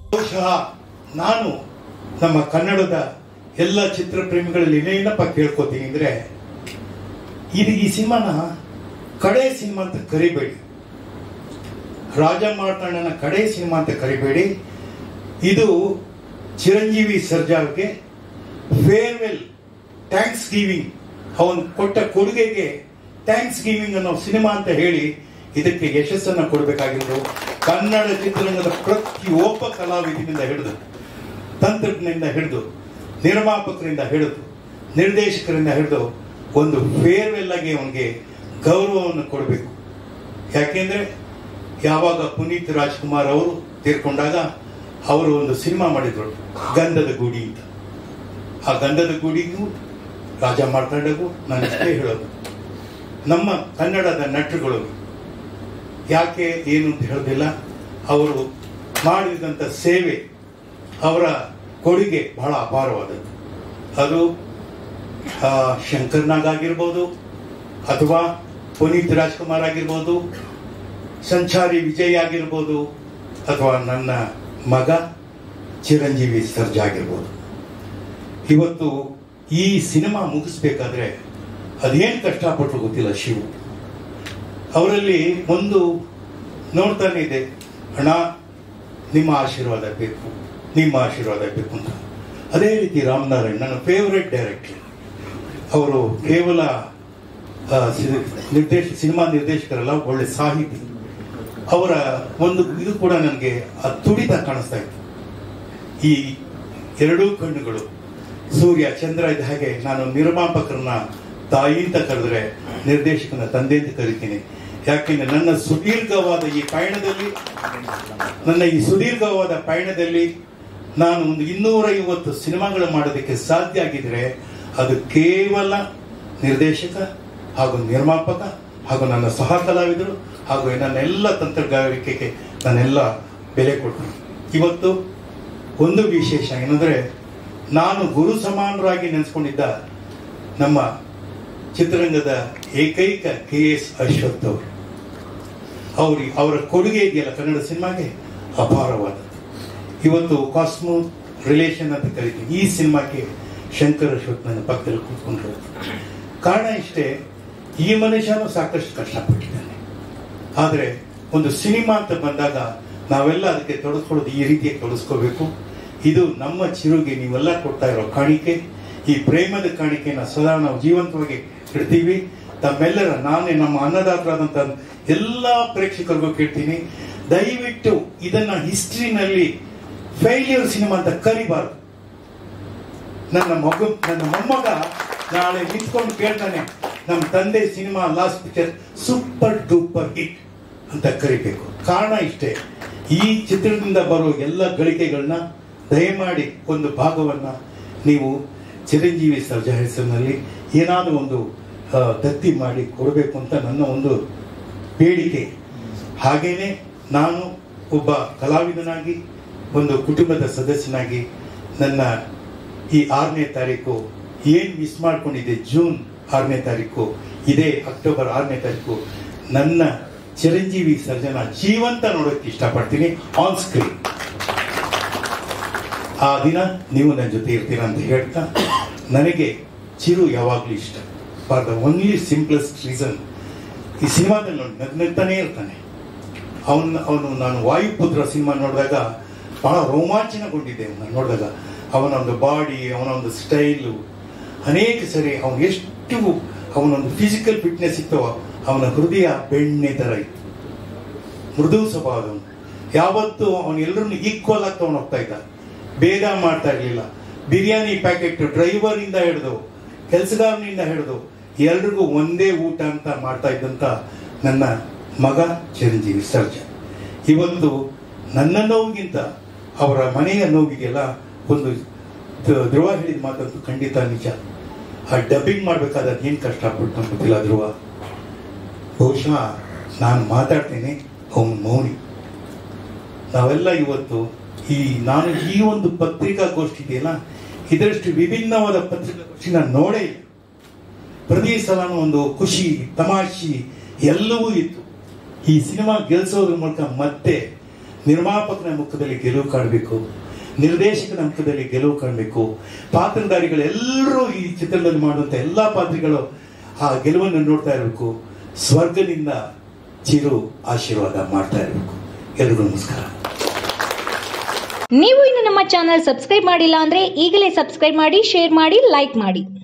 ಬಹುಶಃ ನಾನು ನಮ್ಮ ಕನ್ನಡದ ಎಲ್ಲ ಚಿತ್ರಪ್ರೇಮಿಗಳಲ್ಲಿ ಏನಪ್ಪ ಕೇಳ್ಕೊತೀನಿ ಅಂದ್ರೆ ಇದು ಈ ಸಿನಿಮಾನ ಕಡೆ ಸಿನಿಮಾ ಅಂತ ಕರಿಬೇಡಿ ರಾಜ ಮಾರ್ತಾಂಡನ ಕಡೆ ಸಿನಿಮಾ ಅಂತ ಕರಿಬೇಡಿ ಇದು ಚಿರಂಜೀವಿ ಸರ್ಜಾವ್ಗೆ ಫೇರ್ವೆಲ್ ಥ್ಯಾಂಕ್ಸ್ ಗಿವಿಂಗ್ ಅವನು ಕೊಟ್ಟ ಕೊಡುಗೆಗೆ ಥ್ಯಾಂಕ್ಸ್ ಗಿವಿಂಗ್ ಅನ್ನೋ ಸಿನಿಮಾ ಅಂತ ಹೇಳಿ ಇದಕ್ಕೆ ಯಶಸ್ಸನ್ನ ಕೊಡಬೇಕಾಗಿರೋದು ಕನ್ನಡ ಚಿತ್ರರಂಗದ ಪ್ರತಿಯೊಬ್ಬ ಕಲಾವಿದನಿಂದ ಹಿಡಿದು ತಂತ್ರಜ್ಞರಿಂದ ಹಿಡಿದು ನಿರ್ಮಾಪಕರಿಂದ ಹಿಡಿದು ನಿರ್ದೇಶಕರಿಂದ ಹಿಡಿದು ಒಂದು ಫೇರ್ವೆಲ್ ಆಗಿ ಅವನಿಗೆ ಗೌರವವನ್ನು ಕೊಡಬೇಕು ಯಾಕೆಂದ್ರೆ ಯಾವಾಗ ಪುನೀತ್ ರಾಜ್ಕುಮಾರ್ ಅವರು ತೀರ್ಕೊಂಡಾಗ ಅವರು ಒಂದು ಸಿನಿಮಾ ಮಾಡಿದ್ರು ಗಂಧದ ಗೂಡಿ ಅಂತ ಆ ಗಂಧದ ಗೂಡಿಗೂ ರಾಜ ಮಾರ್ತಾಂಡಗೂ ನಾನು ಇಷ್ಟೇ ಹೇಳೋದು ನಮ್ಮ ಕನ್ನಡದ ನಟರುಗಳು ಯಾಕೆ ಏನು ಅಂತ ಹೇಳೋದಿಲ್ಲ ಅವರು ಮಾಡಿದಂಥ ಸೇವೆ ಅವರ ಕೊಡುಗೆ ಬಹಳ ಅಪಾರವಾದದ್ದು ಅದು ಆ, ಶಂಕರ್ನಾಗಾಗಿರ್ಬೋದು ಅಥವಾ ಪುನೀತ್ ರಾಜ್ಕುಮಾರ್ ಆಗಿರ್ಬೋದು ಸಂಚಾರಿ ವಿಜಯ್ ಆಗಿರ್ಬೋದು ಅಥವಾ ನನ್ನ ಮಗ ಚಿರಂಜೀವಿ ಸರ್ಜಾ ಆಗಿರ್ಬೋದು ಇವತ್ತು ಈ ಸಿನಿಮಾ ಮುಗಿಸ್ಬೇಕಾದ್ರೆ ಅದೇನು ಕಷ್ಟಪಟ್ಟರು ಗೊತ್ತಿಲ್ಲ ಶಿವು ಅವರಲ್ಲಿ ಒಂದು ನೋಡ್ತಾನೆ ಇದೆ ಅಣ್ಣ ನಿಮ್ಮ ಆಶೀರ್ವಾದ ಬೇಕು ನಿಮ್ಮ ಆಶೀರ್ವಾದ ಬೇಕು ಅಂತ ಅದೇ ರೀತಿ ರಾಮನಾರಾಯಣ್ ನನ್ನ ಫೇವರೆಟ್ ಡೈರೆಕ್ಟರ್ ಅವರು ಕೇವಲ ಆ, ಸಿ- ನಿರ್ದೇಶ ಸಿನಿಮಾ ನಿರ್ದೇಶಕರಲ್ಲ ಒಳ್ಳೆ ಸಾಹಿತಿ ಅವರ ಒಂದು ಇದು ಕೂಡ ನನಗೆ ಆ ತುಡಿತ ಕಾಣಿಸ್ತಾ ಇತ್ತು ಈ ಎರಡೂ ಕಣ್ಣುಗಳು ಸೂರ್ಯ ಚಂದ್ರ ಇದ್ದ ಹಾಗೆ ನಾನು ನಿರ್ಮಾಪಕರನ್ನ ತಾಯಿ ಅಂತ ಕರೆದ್ರೆ ನಿರ್ದೇಶಕನ ತಂದೆ ಅಂತ ಕರಿತೀನಿ ಯಾಕೆಂದ್ರೆ ನನ್ನ ಸುದೀರ್ಘವಾದ ಈ ಪಯಣದಲ್ಲಿ ನನ್ನ ಈ ಸುದೀರ್ಘವಾದ ಪಯಣದಲ್ಲಿ ನಾನು ಒಂದು ಇನ್ನೂರೈವತ್ತು ಸಿನಿಮಾಗಳು ಮಾಡೋದಕ್ಕೆ ಸಾಧ್ಯ ಆಗಿದ್ರೆ ಅದು ಕೇವಲ ನಿರ್ದೇಶಕ ಹಾಗೂ ನಿರ್ಮಾಪಕ ಹಾಗೂ ನನ್ನ ಸಹ ಕಲಾವಿದರು ಹಾಗೂ ನನ್ನ ಎಲ್ಲ ತಂತ್ರಗಾರಿಕೆಗೆ ನಾನೆಲ್ಲ ಬೆಲೆ ಕೊಡ್ತೀನಿ ಇವತ್ತು ಒಂದು ವಿಶೇಷ ಏನಂದ್ರೆ ನಾನು ಗುರು ಸಮಾನರಾಗಿ ನೆನೆಸ್ಕೊಂಡಿದ್ದ ನಮ್ಮ ಚಿತ್ರರಂಗದ ಏಕೈಕ ಕೆ ಎಸ್ ಅಶ್ವಥ್ ಅವರು ಅವ್ರಿ ಅವರ ಕೊಡುಗೆ ಇದೆಯಲ್ಲ ಕನ್ನಡ ಸಿನಿಮಾಗೆ ಅಪಾರವಾದದ್ದು ಇವತ್ತು ಕಾಸ್ಮೋ ರಿಲೇಷನ್ ಅಂತ ಕರಿತೀವಿ ಈ ಸಿನಿಮಾಕ್ಕೆ ಶಂಕರ್ ಅಶ್ವಥ್ ನನ್ನ ಪಕ್ಕದಲ್ಲಿ ಕೂತ್ಕೊಂಡಿರೋದು ಕಾರಣ ಇಷ್ಟೇ ಈ ಮನುಷ್ಯನು ಸಾಕಷ್ಟು ಕಷ್ಟಪಟ್ಟಿದ್ದಾನೆ ಆದರೆ ಒಂದು ಸಿನಿಮಾ ಅಂತ ಬಂದಾಗ ನಾವೆಲ್ಲ ಅದಕ್ಕೆ ತೊಡಸ್ಕೊಳ್ಳೋದು ಈ ರೀತಿಯಾಗಿ ತೊಡಸ್ಕೋಬೇಕು ಇದು ನಮ್ಮ ಚಿರುಗೆ ನೀವೆಲ್ಲ ಕೊಡ್ತಾ ಇರೋ ಕಾಣಿಕೆ ಈ ಪ್ರೇಮದ ಕಾಣಿಕೆನ ಸದಾ ನಾವು ಜೀವಂತವಾಗಿ ಇಡ್ತೀವಿ ತಮ್ಮೆಲ್ಲರ ನಾನೇ ನಮ್ಮ ಅನ್ನದಾತರಾದಂಥ ಎಲ್ಲ ಪ್ರೇಕ್ಷಕರಿಗೂ ಕೇಳ್ತೀನಿ ದಯವಿಟ್ಟು ಇದನ್ನ ಹಿಸ್ಟ್ರಿನಲ್ಲಿ ಫೇಲ್ಯೂರ್ ಸಿನಿಮಾ ಅಂತ ಕರಿಬಾರ್ದು ನನ್ನ ಮಗು ನನ್ನ ಮೊಮ್ಮಗ ನಾಳೆ ನಿಂತ್ಕೊಂಡು ಕೇಳ್ತಾನೆ ನಮ್ಮ ತಂದೆ cinema last picture super duper hit ಅಂತ ಕರಿಬೇಕು ಕಾರಣ ಇಷ್ಟೇ ಈ ಚಿತ್ರದಿಂದ ಬರೋ ಎಲ್ಲ ಗಳಿಕೆಗಳನ್ನ ದಯಮಾಡಿ ಒಂದು ಭಾಗವನ್ನ ನೀವು ಚಿರಂಜೀವಿ ಸರ್ಜಾ ಹೆಸರಿನಲ್ಲಿ ಏನಾದರೂ ಒಂದು ಆ, ದತ್ತಿ ಮಾಡಿ ಕೊಡಬೇಕು ಅಂತ ನನ್ನ ಒಂದು ಬೇಡಿಕೆ ಹಾಗೇನೆ ನಾನು ಒಬ್ಬ ಕಲಾವಿದನಾಗಿ ಒಂದು ಕುಟುಂಬದ ಸದಸ್ಯನಾಗಿ ನನ್ನ ಈ ಆರನೇ ತಾರೀಕು ಏನ್ ಮಿಸ್ ಮಾಡ್ಕೊಂಡಿದ್ದೆ ಜೂನ್ ಆರನೇ ತಾರೀಕು ಇದೇ ಅಕ್ಟೋಬರ್ ಆರನೇ ತಾರೀಕು ನನ್ನ ಚಿರಂಜೀವಿ ಸರ್ಜನ ಜೀವಂತ ನೋಡೋಕೆ ಇಷ್ಟಪಡ್ತೀನಿ ಆನ್ ಸ್ಕ್ರೀನ್ ಆ ದಿನ ನೀವು ನನ್ನ ಜೊತೆ ಇರ್ತೀರ ಅಂತ ಹೇಳ್ತಾ ನನಗೆ ಚಿರು ಯಾವಾಗಲೂ ಇಷ್ಟ for the only simplest reason ಈ ಸಿನಿಮಾದಲ್ಲಿ ನೋಡಿ ನಗ್ ನಗ್ತಾನೆ ಇರ್ತಾನೆ ಅವನು ಅವನು ನಾನು ವಾಯುಪುತ್ರ ಸಿನಿಮಾ ನೋಡಿದಾಗ ಬಹಳ ರೋಮಾಂಚನಗೊಂಡಿದ್ದೆ ಅವನ್ನ ನೋಡಿದಾಗ ಅವನ ಒಂದು ಬಾಡಿ ಅವನ ಒಂದು ಸ್ಟೈಲು ಅನೇಕ ಸರಿ ಅವನು ಎಷ್ಟು ಅವನೊಂದು ಫಿಸಿಕಲ್ ಫಿಟ್ನೆಸ್ ಇತ್ತೋ ಅವನ ಹೃದಯ ಬೆಣ್ಣೆ ಥರ ಇತ್ತು ಮೃದು ಸ್ವಭಾವದವನು ಯಾವತ್ತೂ ಅವನು ಎಲ್ಲರನ್ನು ಈಕ್ವಲ್ ಆಗಿ ತಗೊಂಡು ಹೋಗ್ತಾ ಇದ್ದ ಭೇದ ಮಾಡ್ತಾ ಇರಲಿಲ್ಲ ಬಿರಿಯಾನಿ ಪ್ಯಾಕೆಟ್ ಡ್ರೈವರ್ ಇಂದ ಹಿಡಿದು ಕೆಲಸಗಾರನಿಂದ ಹಿಡಿದು ಎಲ್ರಿಗೂ ಒಂದೇ ಊಟ ಅಂತ ಮಾಡ್ತಾ ಇದ್ದಂತ ನನ್ನ ಮಗ ಚಿರಂಜೀವಿ ಸರ್ಜಾ ಇವತ್ತು ನನ್ನ ನೋವಿಗಿಂತ ಅವರ ಮನೆಯ ನೋವಿಗೆಲ್ಲ ಒಂದು ಧ್ರುವ ಧ್ರುವ ಹೇಳಿದ ಮಾತಂತೂ ಖಂಡಿತ ನಿಜ ಆ ಡಬ್ಬಿಂಗ್ ಮಾಡ್ಬೇಕಾದ್ರೆ ಏನು ಕಷ್ಟಪಟ್ಟು ಅಂತ ಗೊತ್ತಿಲ್ಲ ಧ್ರುವ ಬಹುಶಃ ನಾನು ಮಾತಾಡ್ತೀನಿ ಅವನು ಮೌನಿ ನಾವೆಲ್ಲ ಇವತ್ತು ಈ ನಾನು ಈ ಒಂದು ಪತ್ರಿಕಾಗೋಷ್ಠಿ ಇದೆಯಲ್ಲ ಇದರಷ್ಟು ವಿಭಿನ್ನವಾದ ಪತ್ರಿಕಾಗೋಷ್ಠಿ ನಾನು ನೋಡೇ ಇಲ್ಲ ಪ್ರತಿ ಸಲನೂ ಒಂದು ಖುಷಿ ತಮಾಷಿ ಎಲ್ಲವೂ ಇತ್ತು ಈ ಸಿನಿಮಾ ಗೆಲ್ಸೋದ್ರ ಮೂಲಕ ಮತ್ತೆ ನಿರ್ಮಾಪಕನ ಮುಖದಲ್ಲಿ ಗೆಲುವು ಕಾಣಬೇಕು ನಿರ್ದೇಶಕನ ಮುಖದಲ್ಲಿ ಗೆಲುವು ಕಾಣಬೇಕು ಪಾತ್ರಧಾರಿಗಳೆಲ್ಲರೂ ಈ ಚಿತ್ರದಲ್ಲಿ ಮಾಡುವಂಥ ಎಲ್ಲ ಪಾತ್ರಿಗಳು ಆ ಗೆಲುವನ್ನು ನೋಡ್ತಾ ಇರಬೇಕು ಸ್ವರ್ಗದಿಂದ ಚಿರು ಆಶೀರ್ವಾದ ಮಾಡ್ತಾ ಇರಬೇಕು ಎಲ್ರಿಗೂ ನಮಸ್ಕಾರ ನೀವು ಇನ್ನು ನಮ್ಮ ಚಾನಲ್ ಸಬ್ಸ್ಕ್ರೈಬ್ ಮಾಡಿಲ್ಲ ಅಂದ್ರೆ ಈಗಲೇ ಸಬ್ಸ್ಕ್ರೈಬ್ ಮಾಡಿ ಶೇರ್ ಮಾಡಿ ಲೈಕ್ ಮಾಡಿ